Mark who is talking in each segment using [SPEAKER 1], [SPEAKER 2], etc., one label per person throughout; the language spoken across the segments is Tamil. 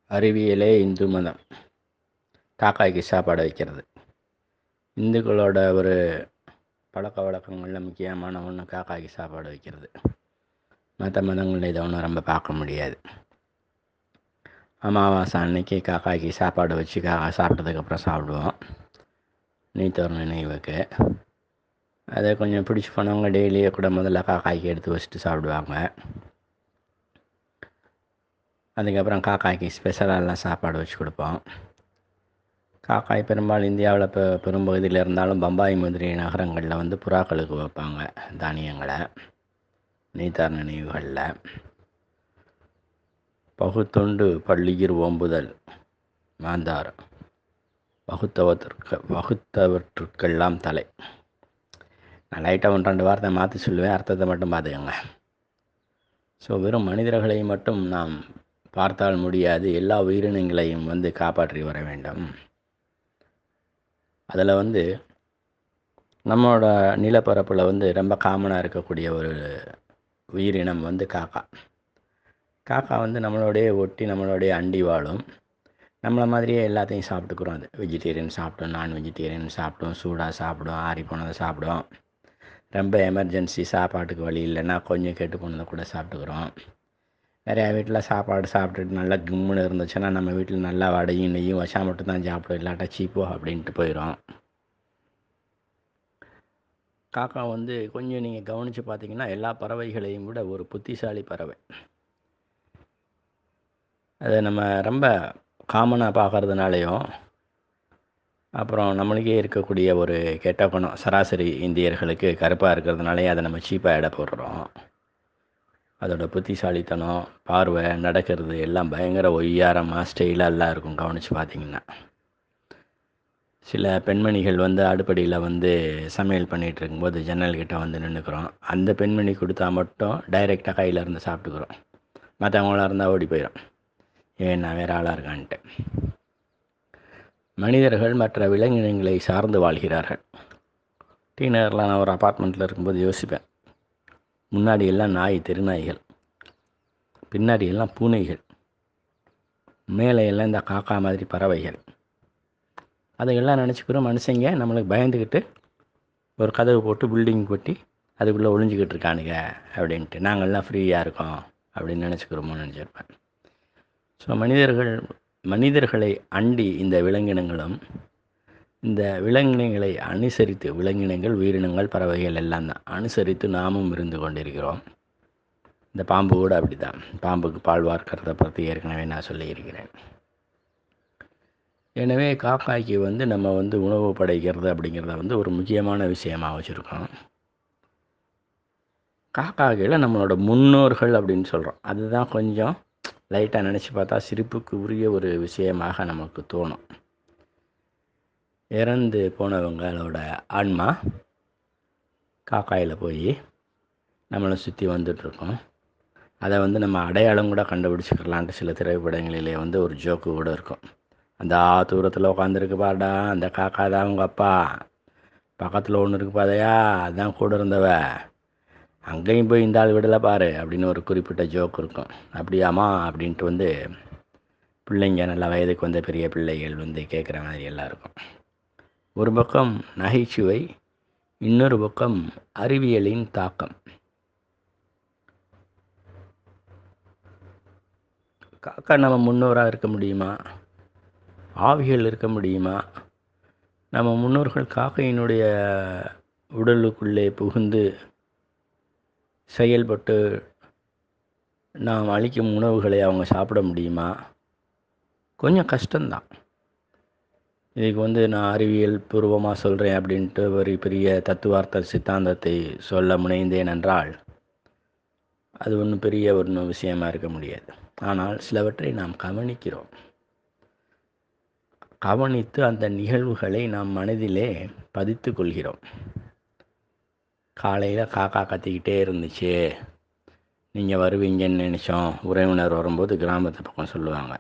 [SPEAKER 1] அறிவியலே இந்து மதம் காக்காய்க்கு சாப்பாடு வைக்கிறது இந்துக்களோட ஒரு பழக்க வழக்கங்களில் முக்கியமான ஒன்று காக்காய்க்கு சாப்பாடு வைக்கிறது மற்ற மதங்களில் இதை ஒன்றும் ரொம்ப பார்க்க முடியாது அமாவாசை அன்னைக்கு காக்காய்க்கு சாப்பாடு வச்சு காக்கா சாப்பிட்டதுக்கப்புறம் சாப்பிடுவோம் நீத்தோர் நினைவுக்கு அதை கொஞ்சம் பிடிச்சி போனவங்க டெய்லியே கூட முதல்ல காக்காய்க்கு எடுத்து வச்சுட்டு சாப்பிடுவாங்க அதுக்கப்புறம் காக்காய்க்கு ஸ்பெஷலாலாம் சாப்பாடு வச்சு கொடுப்போம் காக்காய் பெரும்பாலும் இந்தியாவில் இப்போ பெரும்பகுதியில் இருந்தாலும் பம்பாய் முதலிய நகரங்களில் வந்து புறாக்களுக்கு வைப்பாங்க தானியங்களை நீத்தார் நினைவுகளில் பகுத்தொண்டு பள்ளியிர் ஓம்புதல் மாந்தார் வகுத்தவற்றிற்கு வகுத்தவற்றுக்கெல்லாம் தலை நான் லைட்டாக ஒன்று ரெண்டு வார்த்தை மாற்றி சொல்லுவேன் அர்த்தத்தை மட்டும் பார்த்துக்கோங்க ஸோ வெறும் மனிதர்களை மட்டும் நாம் பார்த்தால் முடியாது எல்லா உயிரினங்களையும் வந்து காப்பாற்றி வர வேண்டும் அதில் வந்து நம்மளோட நிலப்பரப்பில் வந்து ரொம்ப காமனாக இருக்கக்கூடிய ஒரு உயிரினம் வந்து காக்கா காக்கா வந்து நம்மளோடைய ஒட்டி நம்மளோடைய அண்டி வாழும் நம்மளை மாதிரியே எல்லாத்தையும் சாப்பிட்டுக்குறோம் அது வெஜிடேரியன் சாப்பிடும் நான் வெஜிடேரியன் சாப்பிடும் சூடாக சாப்பிடும் ஆறி போனதை சாப்பிடும் ரொம்ப எமர்ஜென்சி சாப்பாட்டுக்கு வழி இல்லைன்னா கொஞ்சம் கெட்டு போனதை கூட சாப்பிட்டுக்குறோம் நிறையா வீட்டில் சாப்பாடு சாப்பிட்டுட்டு நல்லா கும்முன்னு இருந்துச்சுன்னா நம்ம வீட்டில் நல்லா வடையும் நெய்யும் வச்சா மட்டும் தான் சாப்பிடும் இல்லாட்டா சீப்போ அப்படின்ட்டு போயிடும் காக்கா வந்து கொஞ்சம் நீங்கள் கவனித்து பார்த்தீங்கன்னா எல்லா பறவைகளையும் விட ஒரு புத்திசாலி பறவை அதை நம்ம ரொம்ப காமனாக பார்க்கறதுனாலையும் அப்புறம் நம்மளுக்கே இருக்கக்கூடிய ஒரு கெட்ட குணம் சராசரி இந்தியர்களுக்கு கருப்பாக இருக்கிறதுனாலே அதை நம்ம சீப்பாக எடை போடுறோம் அதோட புத்திசாலித்தனம் பார்வை நடக்கிறது எல்லாம் பயங்கர ஒய்யாரமாக ஸ்டைலாக எல்லாம் இருக்கும் கவனித்து பார்த்தீங்கன்னா சில பெண்மணிகள் வந்து அடுப்படியில் வந்து சமையல் பண்ணிகிட்டு இருக்கும்போது ஜன்னல்கிட்ட வந்து நின்றுக்கிறோம் அந்த பெண்மணி கொடுத்தா மட்டும் டைரெக்டாக கையில் இருந்து சாப்பிட்டுக்கிறோம் மற்றவங்களாம் இருந்தால் ஓடி போயிடும் ஏன் நான் வேறு ஆளாக இருக்கான்ட்டு மனிதர்கள் மற்ற விலங்கினங்களை சார்ந்து வாழ்கிறார்கள் டி நகரில் நான் ஒரு அப்பார்ட்மெண்ட்டில் இருக்கும்போது யோசிப்பேன் முன்னாடி எல்லாம் நாய் தெருநாய்கள் பின்னாடி எல்லாம் பூனைகள் மேலே எல்லாம் இந்த காக்கா மாதிரி பறவைகள் அதையெல்லாம் நினச்சிக்கிறோம் மனுஷங்க நம்மளுக்கு பயந்துக்கிட்டு ஒரு கதவு போட்டு பில்டிங் கொட்டி அதுக்குள்ளே ஒளிஞ்சிக்கிட்டு இருக்கானுங்க அப்படின்ட்டு நாங்கள்லாம் ஃப்ரீயாக இருக்கோம் அப்படின்னு நினச்சிக்கிறோமோ நினச்சிருப்பேன் ஸோ மனிதர்கள் மனிதர்களை அண்டி இந்த விலங்கினங்களும் இந்த விலங்கினங்களை அனுசரித்து விலங்கினங்கள் உயிரினங்கள் பறவைகள் எல்லாம் தான் அனுசரித்து நாமும் இருந்து கொண்டிருக்கிறோம் இந்த பாம்பு கூட அப்படி தான் பாம்புக்கு பால் வார்க்கிறத பற்றி ஏற்கனவே நான் சொல்லியிருக்கிறேன் எனவே காக்காய்க்கு வந்து நம்ம வந்து உணவு படைக்கிறது அப்படிங்கிறத வந்து ஒரு முக்கியமான விஷயமாக வச்சுருக்கோம் காக்காய்களை நம்மளோட முன்னோர்கள் அப்படின்னு சொல்கிறோம் அதுதான் கொஞ்சம் லைட்டாக நினச்சி பார்த்தா சிரிப்புக்கு உரிய ஒரு விஷயமாக நமக்கு தோணும் இறந்து போனவங்களோட ஆன்மா காக்காயில் போய் நம்மளை சுற்றி வந்துட்ருக்கோம் அதை வந்து நம்ம அடையாளம் கூட கண்டுபிடிச்சிக்கலான்ட்டு சில திரைப்படங்களிலே வந்து ஒரு ஜோக்கு கூட இருக்கும் அந்த தூரத்தில் உட்காந்துருக்கு பாடா அந்த காக்கா தான் உங்கள் அப்பா பக்கத்தில் ஒன்று இருக்கு பாதையா அதான் கூட இருந்தவ அங்கேயும் போய் இந்த ஆள் விடலை பாரு அப்படின்னு ஒரு குறிப்பிட்ட ஜோக் இருக்கும் அப்படியாமா அப்படின்ட்டு வந்து பிள்ளைங்க நல்ல வயதுக்கு வந்த பெரிய பிள்ளைகள் வந்து கேட்குற மாதிரி எல்லாம் இருக்கும் ஒரு பக்கம் நகைச்சுவை இன்னொரு பக்கம் அறிவியலின் தாக்கம் காக்கா நம்ம முன்னோராக இருக்க முடியுமா ஆவிகள் இருக்க முடியுமா நம்ம முன்னோர்கள் காக்கையினுடைய உடலுக்குள்ளே புகுந்து செயல்பட்டு நாம் அளிக்கும் உணவுகளை அவங்க சாப்பிட முடியுமா கொஞ்சம் கஷ்டம்தான் இதுக்கு வந்து நான் அறிவியல் பூர்வமாக சொல்கிறேன் அப்படின்ட்டு ஒரு பெரிய தத்துவார்த்த சித்தாந்தத்தை சொல்ல முனைந்தேன் என்றால் அது ஒன்றும் பெரிய ஒன்றும் விஷயமா இருக்க முடியாது ஆனால் சிலவற்றை நாம் கவனிக்கிறோம் கவனித்து அந்த நிகழ்வுகளை நாம் மனதிலே பதித்து கொள்கிறோம் காலையில் காக்கா கத்திக்கிட்டே இருந்துச்சு நீங்கள் வருவீங்கன்னு நினச்சோம் உறவினர் வரும்போது கிராமத்து பக்கம் சொல்லுவாங்க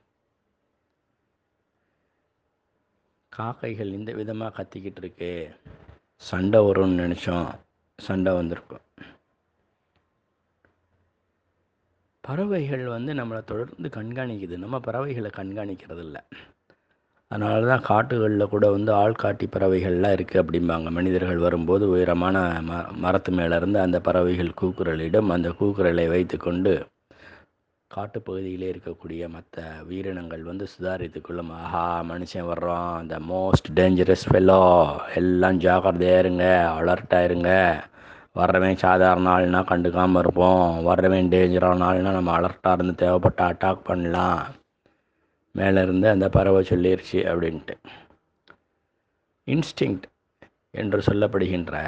[SPEAKER 1] காக்கைகள் இந்த விதமாக கத்திக்கிட்டு இருக்கு சண்டை வரும்னு நினச்சோம் சண்டை வந்திருக்கும் பறவைகள் வந்து நம்மளை தொடர்ந்து கண்காணிக்குது நம்ம பறவைகளை கண்காணிக்கிறது இல்லை அதனால தான் காட்டுகளில் கூட வந்து ஆள்காட்டி பறவைகள்லாம் இருக்குது அப்படிம்பாங்க மனிதர்கள் வரும்போது உயரமான ம மரத்து மேலேருந்து அந்த பறவைகள் கூக்குரலிடும் அந்த கூக்குரலை வைத்துக்கொண்டு காட்டுப்பகுதியிலே இருக்கக்கூடிய மற்ற உயிரினங்கள் வந்து சுதாரித்து கொள்ளும் ஆஹா மனுஷன் வர்றோம் அந்த மோஸ்ட் டேஞ்சரஸ் ஃபெல்லோ எல்லாம் ஜாக்கிரதையாக இருங்க அலர்ட்டாக இருங்க வர்றவன் சாதாரண ஆள்னா கண்டுக்காமல் இருப்போம் வர்றவன் டேஞ்சரான ஆள்னா நம்ம அலர்ட்டாக இருந்து தேவைப்பட்ட அட்டாக் பண்ணலாம் மேலே இருந்து அந்த பறவை சொல்லிருச்சு அப்படின்ட்டு இன்ஸ்டிங்க்ட் என்று சொல்லப்படுகின்ற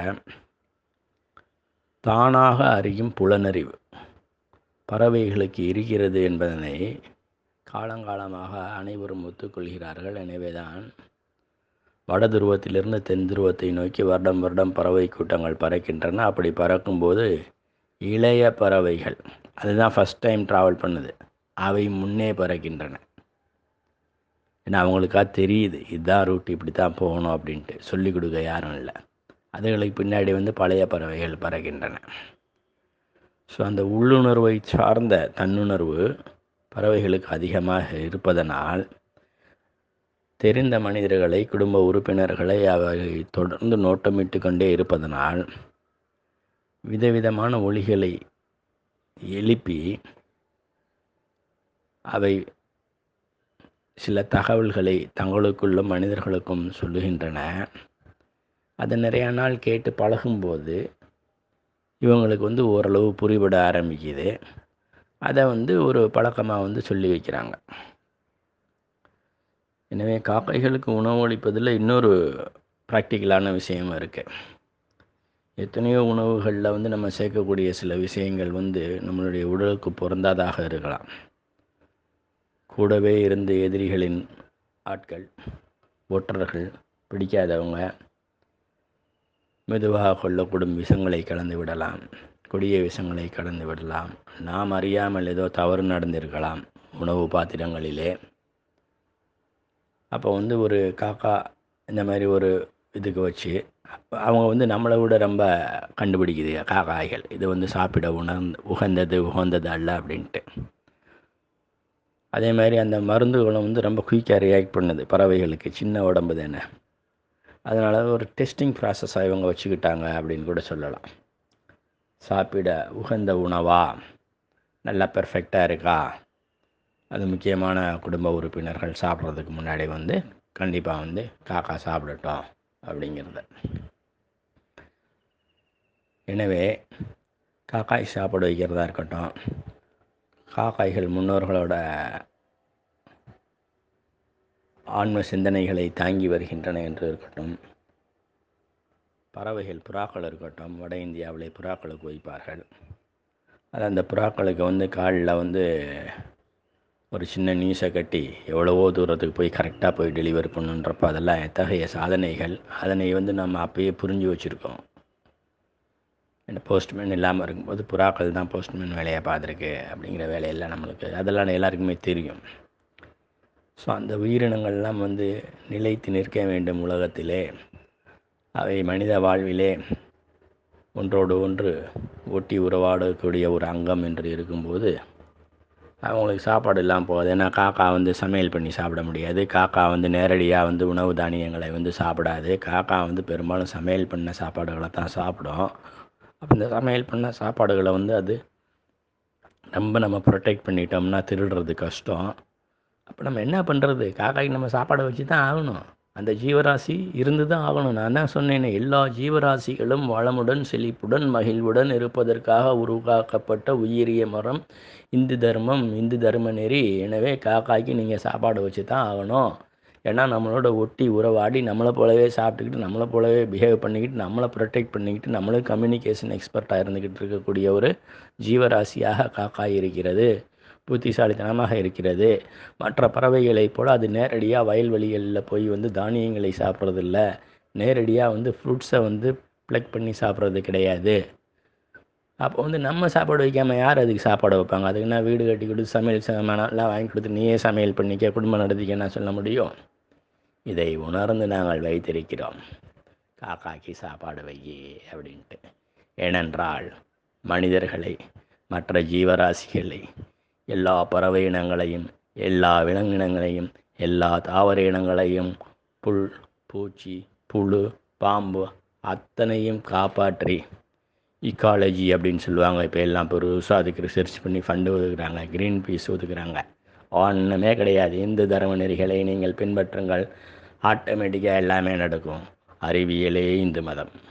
[SPEAKER 1] தானாக அறியும் புலனறிவு பறவைகளுக்கு இருக்கிறது என்பதனை காலங்காலமாக அனைவரும் ஒத்துக்கொள்கிறார்கள் எனவேதான் வட துருவத்திலிருந்து தென் துருவத்தை நோக்கி வருடம் வருடம் பறவை கூட்டங்கள் பறக்கின்றன அப்படி பறக்கும்போது இளைய பறவைகள் அதுதான் ஃபஸ்ட் டைம் ட்ராவல் பண்ணுது அவை முன்னே பறக்கின்றன ஏன்னா அவங்களுக்கா தெரியுது இதுதான் ரூட் இப்படி தான் போகணும் அப்படின்ட்டு சொல்லிக் கொடுக்க யாரும் இல்லை அதுகளுக்கு பின்னாடி வந்து பழைய பறவைகள் பறக்கின்றன ஸோ அந்த உள்ளுணர்வை சார்ந்த தன்னுணர்வு பறவைகளுக்கு அதிகமாக இருப்பதனால் தெரிந்த மனிதர்களை குடும்ப உறுப்பினர்களை அவை தொடர்ந்து நோட்டமிட்டு கொண்டே இருப்பதனால் விதவிதமான ஒளிகளை எழுப்பி அவை சில தகவல்களை தங்களுக்குள்ளும் மனிதர்களுக்கும் சொல்லுகின்றன அதை நிறையா நாள் கேட்டு பழகும்போது இவங்களுக்கு வந்து ஓரளவு புரிபட ஆரம்பிக்குது அதை வந்து ஒரு பழக்கமாக வந்து சொல்லி வைக்கிறாங்க எனவே காக்கைகளுக்கு உணவளிப்பதில் இன்னொரு ப்ராக்டிக்கலான விஷயமும் இருக்குது எத்தனையோ உணவுகளில் வந்து நம்ம சேர்க்கக்கூடிய சில விஷயங்கள் வந்து நம்மளுடைய உடலுக்கு பொருந்தாதாக இருக்கலாம் கூடவே இருந்த எதிரிகளின் ஆட்கள் ஒற்றர்கள் பிடிக்காதவங்க மெதுவாக கொள்ளக்கூடும் விஷங்களை கலந்து விடலாம் கொடிய விஷங்களை கலந்து விடலாம் நாம் அறியாமல் ஏதோ தவறு நடந்திருக்கலாம் உணவு பாத்திரங்களிலே அப்போ வந்து ஒரு காக்கா இந்த மாதிரி ஒரு இதுக்கு வச்சு அவங்க வந்து நம்மளை விட ரொம்ப கண்டுபிடிக்குது காக்காய்கள் இது வந்து சாப்பிட உணர்ந்து உகந்தது உகந்தது அல்ல அப்படின்ட்டு அதே மாதிரி அந்த மருந்துகளும் வந்து ரொம்ப குயிக்காக ரியாக்ட் பண்ணுது பறவைகளுக்கு சின்ன உடம்பு தானே அதனால் ஒரு டெஸ்டிங் ப்ராசஸாக இவங்க வச்சுக்கிட்டாங்க அப்படின்னு கூட சொல்லலாம் சாப்பிட உகந்த உணவா நல்லா பெர்ஃபெக்டாக இருக்கா அது முக்கியமான குடும்ப உறுப்பினர்கள் சாப்பிட்றதுக்கு முன்னாடி வந்து கண்டிப்பாக வந்து காக்கா சாப்பிடட்டும் அப்படிங்கிறத எனவே காக்காய் சாப்பிட வைக்கிறதா இருக்கட்டும் காக்காய்கள் முன்னோர்களோட ஆன்ம சிந்தனைகளை தாங்கி வருகின்றன என்று இருக்கட்டும் பறவைகள் புறாக்கள் இருக்கட்டும் வட இந்தியாவிலே புறாக்களுக்கு வைப்பார்கள் அது அந்த புறாக்களுக்கு வந்து காலில் வந்து ஒரு சின்ன நியூஸை கட்டி எவ்வளவோ தூரத்துக்கு போய் கரெக்டாக போய் டெலிவர் பண்ணுன்றப்ப அதெல்லாம் எத்தகைய சாதனைகள் அதனை வந்து நம்ம அப்பயே புரிஞ்சு வச்சுருக்கோம் இந்த போஸ்ட்மேன் இல்லாமல் இருக்கும்போது புறாக்கள் தான் போஸ்ட்மேன் வேலையை பார்த்துருக்கு அப்படிங்கிற வேலையெல்லாம் நம்மளுக்கு அதெல்லாம் எல்லாருக்குமே தெரியும் ஸோ அந்த உயிரினங்கள்லாம் வந்து நிலைத்து நிற்க வேண்டும் உலகத்திலே அவை மனித வாழ்விலே ஒன்றோடு ஒன்று ஒட்டி உறவாடக்கூடிய ஒரு அங்கம் என்று இருக்கும்போது அவங்களுக்கு சாப்பாடு இல்லாமல் போகுது ஏன்னா காக்கா வந்து சமையல் பண்ணி சாப்பிட முடியாது காக்கா வந்து நேரடியாக வந்து உணவு தானியங்களை வந்து சாப்பிடாது காக்கா வந்து பெரும்பாலும் சமையல் பண்ண சாப்பாடுகளை தான் சாப்பிடும் அப்போ இந்த சமையல் பண்ண சாப்பாடுகளை வந்து அது ரொம்ப நம்ம ப்ரொடெக்ட் பண்ணிட்டோம்னா திருடுறது கஷ்டம் அப்போ நம்ம என்ன பண்ணுறது காக்காய்க்கு நம்ம சாப்பாடை வச்சு தான் ஆகணும் அந்த ஜீவராசி இருந்து தான் ஆகணும் நான் தான் சொன்னேனே எல்லா ஜீவராசிகளும் வளமுடன் செழிப்புடன் மகிழ்வுடன் இருப்பதற்காக உருவாக்கப்பட்ட உயிரிய மரம் இந்து தர்மம் இந்து தர்ம நெறி எனவே காக்காய்க்கு நீங்கள் சாப்பாடு வச்சு தான் ஆகணும் ஏன்னா நம்மளோட ஒட்டி உறவாடி நம்மளை போலவே சாப்பிட்டுக்கிட்டு நம்மளை போலவே பிஹேவ் பண்ணிக்கிட்டு நம்மளை ப்ரொடெக்ட் பண்ணிக்கிட்டு நம்மளும் கம்யூனிகேஷன் எக்ஸ்பர்ட்டாக இருந்துக்கிட்டு இருக்கக்கூடிய ஒரு ஜீவராசியாக காக்காய் இருக்கிறது புத்திசாலித்தனமாக இருக்கிறது மற்ற பறவைகளைப் போல் அது நேரடியாக வயல்வெளிகளில் போய் வந்து தானியங்களை சாப்பிட்றதில்ல நேரடியாக வந்து ஃப்ரூட்ஸை வந்து ப்ளக் பண்ணி சாப்பிட்றது கிடையாது அப்போ வந்து நம்ம சாப்பாடு வைக்காமல் யார் அதுக்கு சாப்பாடு வைப்பாங்க அதுக்கு நான் வீடு கட்டி கொடுத்து சமையல் சாமானெல்லாம் வாங்கி கொடுத்து நீயே சமையல் பண்ணிக்க குடும்பம் நடத்திக்க நான் சொல்ல முடியும் இதை உணர்ந்து நாங்கள் வைத்திருக்கிறோம் காக்காக்கி சாப்பாடு வை அப்படின்ட்டு ஏனென்றால் மனிதர்களை மற்ற ஜீவராசிகளை எல்லா பறவை இனங்களையும் எல்லா விலங்கினங்களையும் எல்லா தாவர இனங்களையும் புல் பூச்சி புழு பாம்பு அத்தனையும் காப்பாற்றி இக்காலஜி அப்படின்னு சொல்லுவாங்க இப்போ எல்லாம் பெருசாக அதுக்கு ரிசர்ச் பண்ணி ஃபண்டு ஒதுக்குறாங்க க்ரீன் பீஸ் ஒதுக்குறாங்க ஒன்றுமே கிடையாது இந்து தர்ம நெறிகளை நீங்கள் பின்பற்றுங்கள் ஆட்டோமேட்டிக்காக எல்லாமே நடக்கும் அறிவியலே இந்து மதம்